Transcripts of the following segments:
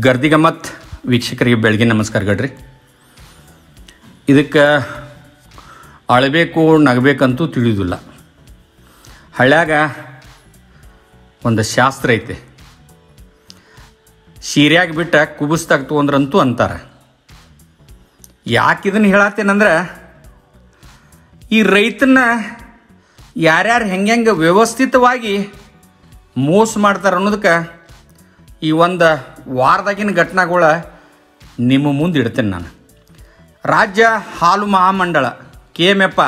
ಗರ್ದಿ ಗಮ್ಮತ್ ವೀಕ್ಷಕರಿಗೆ ಬೆಳಗಿನ ನಮಸ್ಕಾರಗಳ್ರಿ ಇದಕ್ಕೆ ಅಳಬೇಕು ನಗಬೇಕಂತೂ ತಿಳಿಯೋದಿಲ್ಲ ಹಳ್ಳ್ಯಾಗ ಒಂದು ಶಾಸ್ತ್ರ ಐತೆ ಸೀರ್ಯಾಗ ಬಿಟ್ಟ ಕುಬಸ್ದಾಗ ತೊಗೊಂಡ್ರಂತೂ ಅಂತಾರೆ ಯಾಕೆ ಇದನ್ನು ಹೇಳತ್ತೇನಂದ್ರೆ ಈ ರೈತನ ಯಾರ್ಯಾರು ಹೆಂಗೆ ವ್ಯವಸ್ಥಿತವಾಗಿ ಮೋಸ ಮಾಡ್ತಾರೆ ಅನ್ನೋದಕ್ಕೆ ಈ ಒಂದು ವಾರದಾಗಿನ ಘಟನೆಗಳ ನಿಮ್ಮ ಮುಂದೆ ಇಡ್ತೇನೆ ನಾನು ರಾಜ್ಯ ಹಾಲು ಮಹಾಮಂಡಳ ಕೆ ಎಮ್ ಎಪ್ಪ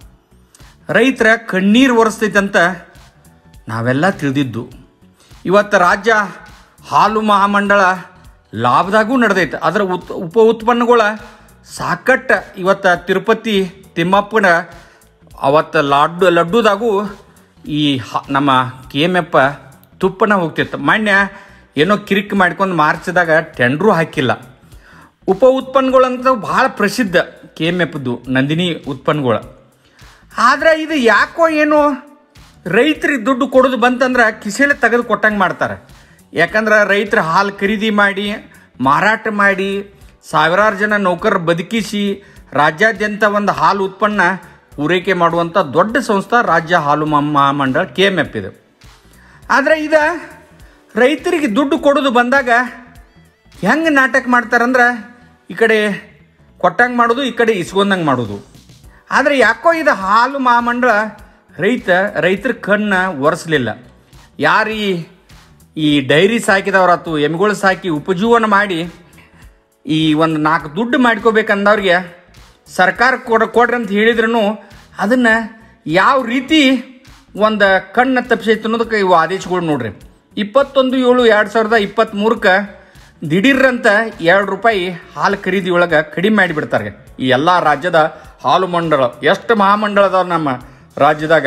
ರೈತರ ಕಣ್ಣೀರು ಒರೆಸ್ತೈತಂತ ನಾವೆಲ್ಲ ತಿಳಿದಿದ್ದು ಇವತ್ತು ರಾಜ್ಯ ಹಾಲು ಮಹಾಮಂಡಳ ಲಾಭದಾಗೂ ನಡೆದೈತೆ ಅದರ ಉತ್ ಉಪ ಉತ್ಪನ್ನಗಳ ಸಾಕಟ್ಟು ಇವತ್ತು ತಿರುಪತಿ ತಿಮ್ಮಪ್ಪನ ಅವತ್ತು ಲಡ್ಡು ಲಡ್ಡುದಾಗೂ ಈ ಹ- ನಮ್ಮ ಕೆ ಎಮ್ ಎಪ್ಪ ತುಪ್ಪನ ಹೋಗ್ತಿತ್ತು ಮಾನ್ಯ ಏನೋ ಕಿರಿಕ್ ಮಾಡ್ಕೊಂಡು ಮಾರ್ಚ್ದಾಗ ಟೆಂಡ್ರೂ ಹಾಕಿಲ್ಲ ಉಪ ಉತ್ಪನ್ನಗಳಂತ ಭಾಳ ಪ್ರಸಿದ್ಧ ಕೆ ಎಮ್ ಎಫ್ದು ನಂದಿನಿ ಉತ್ಪನ್ನಗಳು ಆದ್ರೆ ಇದು ಯಾಕೋ ಏನೋ ರೈತರಿಗೆ ದುಡ್ಡು ಕೊಡೋದು ಬಂತಂದ್ರೆ ಕಿಸೆಲೆ ತೆಗೆದು ಕೊಟ್ಟಂಗೆ ಮಾಡ್ತಾರೆ ಯಾಕಂದ್ರೆ ರೈತರ ಹಾಲು ಖರೀದಿ ಮಾಡಿ ಮಾರಾಟ ಮಾಡಿ ಸಾವಿರಾರು ಜನ ನೌಕರರು ಬದುಕಿಸಿ ರಾಜ್ಯಾದ್ಯಂತ ಒಂದು ಹಾಲು ಉತ್ಪನ್ನ ಪೂರೈಕೆ ಮಾಡುವಂಥ ದೊಡ್ಡ ಸಂಸ್ಥೆ ರಾಜ್ಯ ಹಾಲು ಮಹಾ- ಮಹಾಮಂಡಳ ಕೆ ಎಮ್ ಎಫ್ ಇದು ಆದರೆ ಇದ ರೈತರಿಗೆ ದುಡ್ಡು ಕೊಡೋದು ಬಂದಾಗ ಹೆಂಗೆ ನಾಟಕ ಮಾಡ್ತಾರಂದ್ರೆ ಈ ಕಡೆ ಕೊಟ್ಟಂಗೆ ಮಾಡೋದು ಈ ಕಡೆ ಇಸ್ಕೊಂಡಂಗೆ ಮಾಡೋದು ಆದರೆ ಯಾಕೋ ಇದು ಹಾಲು ಮಹಾಮಂಡಳ ರೈತ ರೈತರ ಕಣ್ಣ ಒರೆಸ್ಲಿಲ್ಲ ಯಾರು ಈ ಈ ಡೈರಿ ಸಾಕಿದವರಾತು ಎಮ್ಗಳು ಸಾಕಿ ಉಪಜೀವನ ಮಾಡಿ ಈ ಒಂದು ನಾಲ್ಕು ದುಡ್ಡು ಮಾಡ್ಕೋಬೇಕಂದವ್ರಿಗೆ ಸರ್ಕಾರ ಕೊಡ ಕೊಡ್ರಿ ಅಂತ ಹೇಳಿದ್ರು ಅದನ್ನು ಯಾವ ರೀತಿ ಒಂದು ಕಣ್ಣ ತಪ್ಪಿಸೈತೆ ಅನ್ನೋದಕ್ಕೆ ಇವು ಆದೇಶಗಳು ನೋಡ್ರಿ ಇಪ್ಪತ್ತೊಂದು ಏಳು ಎರಡು ಸಾವಿರದ ಇಪ್ಪತ್ತ್ಮೂರಕ್ಕೆ ದಿಢೀರಂತ ಎರಡು ರೂಪಾಯಿ ಹಾಲು ಖರೀದಿ ಒಳಗೆ ಕಡಿಮೆ ಮಾಡಿಬಿಡ್ತಾರೆ ಈ ಎಲ್ಲ ರಾಜ್ಯದ ಹಾಲು ಮಂಡಳ ಎಷ್ಟು ಮಹಾಮಂಡಳ ಅದಾವ ನಮ್ಮ ರಾಜ್ಯದಾಗ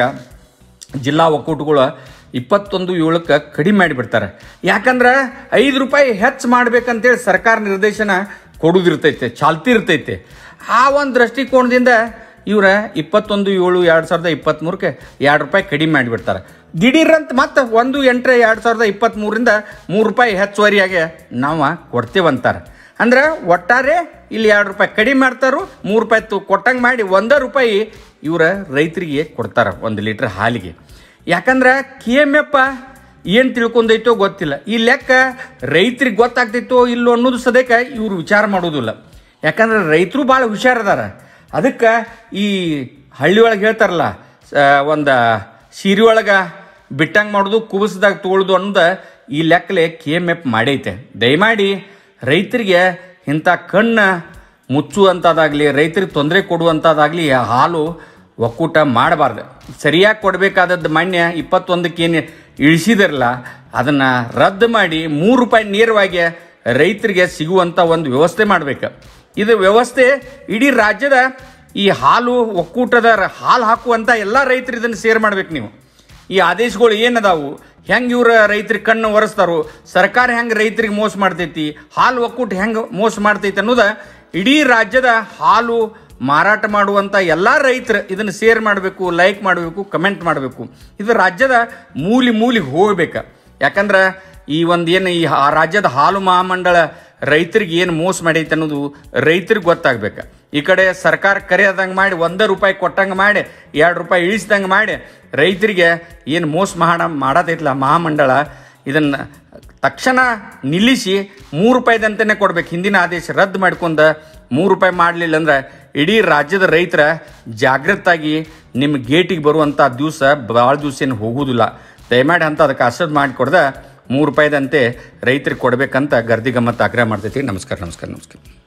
ಜಿಲ್ಲಾ ಒಕ್ಕೂಟಗಳು ಇಪ್ಪತ್ತೊಂದು ಏಳಕ್ಕೆ ಕಡಿಮೆ ಮಾಡಿಬಿಡ್ತಾರೆ ಯಾಕಂದ್ರೆ ಐದು ರೂಪಾಯಿ ಹೆಚ್ಚು ಮಾಡ್ಬೇಕಂತೇಳಿ ಸರ್ಕಾರ ನಿರ್ದೇಶನ ಕೊಡೋದಿರ್ತೈತೆ ಚಾಲ್ತಿ ಇರ್ತೈತೆ ಆ ಒಂದು ದೃಷ್ಟಿಕೋನದಿಂದ ಇವ್ರ ಇಪ್ಪತ್ತೊಂದು ಏಳು ಎರಡು ಸಾವಿರದ ಇಪ್ಪತ್ತ್ಮೂರಕ್ಕೆ ಎರಡು ರೂಪಾಯಿ ಕಡಿಮೆ ಮಾಡಿಬಿಡ್ತಾರೆ ದಿಢೀರಂತ ಮತ್ತೆ ಒಂದು ಎಂಟರ ಎರಡು ಸಾವಿರದ ಇಪ್ಪತ್ತ್ಮೂರರಿಂದ ಮೂರು ರೂಪಾಯಿ ಹೆಚ್ಚುವರಿಯಾಗಿ ನಾವು ಕೊಡ್ತೇವಂತಾರೆ ಅಂದ್ರೆ ಒಟ್ಟಾರೆ ಇಲ್ಲಿ ಎರಡು ರೂಪಾಯಿ ಕಡಿಮೆ ಮಾಡ್ತಾರು ಮೂರು ರೂಪಾಯಿ ತು ಕೊಟ್ಟಂಗೆ ಮಾಡಿ ಒಂದೇ ರೂಪಾಯಿ ಇವರ ರೈತರಿಗೆ ಕೊಡ್ತಾರೆ ಒಂದು ಲೀಟ್ರ್ ಹಾಲಿಗೆ ಯಾಕಂದ್ರೆ ಕೆ ಎಮ್ ಎಪ್ಪ ಏನು ತಿಳ್ಕೊಂಡೈತೋ ಗೊತ್ತಿಲ್ಲ ಈ ಲೆಕ್ಕ ರೈತರಿಗೆ ಗೊತ್ತಾಗ್ತೈತೋ ಇಲ್ಲೋ ಅನ್ನೋದು ಸದ್ಯಕ್ಕ ಇವ್ರು ವಿಚಾರ ಮಾಡೋದಿಲ್ಲ ಯಾಕಂದ್ರೆ ರೈತರು ಭಾಳ ಹುಷಾರದಾರ ಅದಕ್ಕೆ ಈ ಹಳ್ಳಿ ಒಳಗೆ ಹೇಳ್ತಾರಲ್ಲ ಒಂದು ಸೀರೆ ಒಳಗೆ ಬಿಟ್ಟಂಗೆ ಮಾಡೋದು ಕುಬಸ್ದಾಗ ತೊಗೊಳ್ಳೋದು ಅನ್ನೋದು ಈ ಲೆಕ್ಕಲೆ ಕೆ ಎಮ್ ಎಫ್ ಮಾಡೈತೆ ದಯಮಾಡಿ ರೈತರಿಗೆ ಇಂಥ ಕಣ್ಣು ಮುಚ್ಚುವಂಥದ್ದಾಗಲಿ ರೈತರಿಗೆ ತೊಂದರೆ ಕೊಡುವಂಥದ್ದಾಗಲಿ ಹಾಲು ಒಕ್ಕೂಟ ಮಾಡಬಾರ್ದು ಸರಿಯಾಗಿ ಕೊಡಬೇಕಾದದ್ದು ಮಾನ್ಯ ಇಪ್ಪತ್ತೊಂದಕ್ಕೆ ಏನು ಇಳಿಸಿದಿರಲ್ಲ ಅದನ್ನು ರದ್ದು ಮಾಡಿ ಮೂರು ರೂಪಾಯಿ ನೇರವಾಗಿ ರೈತರಿಗೆ ಸಿಗುವಂಥ ಒಂದು ವ್ಯವಸ್ಥೆ ಮಾಡಬೇಕು ಇದು ವ್ಯವಸ್ಥೆ ಇಡೀ ರಾಜ್ಯದ ಈ ಹಾಲು ಒಕ್ಕೂಟದ ರ- ಹಾಲು ಹಾಕುವಂಥ ಎಲ್ಲ ರೈತರು ಇದನ್ನು ಸೇರ್ ಮಾಡ್ಬೇಕು ನೀವು ಈ ಆದೇಶಗಳು ಏನದಾವು ಹೆಂಗೆ ಇವ್ರ ರೈತರಿಗೆ ಕಣ್ಣು ಒರೆಸ್ತಾರೋ ಸರ್ಕಾರ ಹೆಂಗೆ ರೈತರಿಗೆ ಮೋಸ ಮಾಡ್ತೈತಿ ಹಾಲು ಒಕ್ಕೂಟ ಹೆಂಗೆ ಮೋಸ ಮಾಡ್ತೈತಿ ಅನ್ನೋದ ಇಡೀ ರಾಜ್ಯದ ಹಾಲು ಮಾರಾಟ ಮಾಡುವಂಥ ಎಲ್ಲ ರೈತರು ಇದನ್ನು ಶೇರ್ ಮಾಡಬೇಕು ಲೈಕ್ ಮಾಡಬೇಕು ಕಮೆಂಟ್ ಮಾಡಬೇಕು ಇದು ರಾಜ್ಯದ ಮೂಲಿ ಮೂಲಿಗೆ ಹೋಗ್ಬೇಕು ಯಾಕಂದ್ರೆ ಈ ಒಂದು ಏನು ಈ ಹಾ- ರಾಜ್ಯದ ಹಾಲು ಮಹಾಮಂಡಳ ರೈತರಿಗೆ ಏನು ಮೋಸ ಮಾಡೈತೆ ಅನ್ನೋದು ರೈತರಿಗೆ ಗೊತ್ತಾಗ್ಬೇಕು ಈ ಕಡೆ ಸರ್ಕಾರ ಕರೆಯದಂಗೆ ಮಾಡಿ ಒಂದೇ ರೂಪಾಯಿ ಕೊಟ್ಟಂಗೆ ಮಾಡಿ ಎರಡು ರೂಪಾಯಿ ಇಳಿಸ್ದಂಗೆ ಮಾಡಿ ರೈತರಿಗೆ ಏನು ಮೋಸ ಮಾಡ ಮಾಡತೈತಲ್ಲ ಮಹಾಮಂಡಳ ಇದನ್ನು ತಕ್ಷಣ ನಿಲ್ಲಿಸಿ ಮೂರು ರೂಪಾಯಿದಂತೆಯೇ ಕೊಡ್ಬೇಕು ಹಿಂದಿನ ಆದೇಶ ರದ್ದು ಮಾಡ್ಕೊಂಡು ಮೂರು ರೂಪಾಯಿ ಮಾಡಲಿಲ್ಲ ಅಂದ್ರೆ ಇಡೀ ರಾಜ್ಯದ ರೈತರ ಜಾಗೃತಾಗಿ ನಿಮ್ಮ ಗೇಟಿಗೆ ಬರುವಂಥ ದಿವಸ ಭಾಳ ದಿವಸ ಏನು ಹೋಗುವುದಿಲ್ಲ ದಯಮಾಡಿ ಅಂತ ಅದಕ್ಕೆ ಅಸದ್ ಮಾಡಿಕೊಡ್ದ ಮೂರು ರೂಪಾಯಿದಂತೆ ರೈತರಿಗೆ ಕೊಡಬೇಕಂತ ಗರ್ದಿ ಗಮ್ಮತ್ತು ಆಗ್ರಹ ಮಾಡ್ತೈತಿ ನಮಸ್ಕಾರ ನಮಸ್ಕಾರ ನಮಸ್ಕಾರ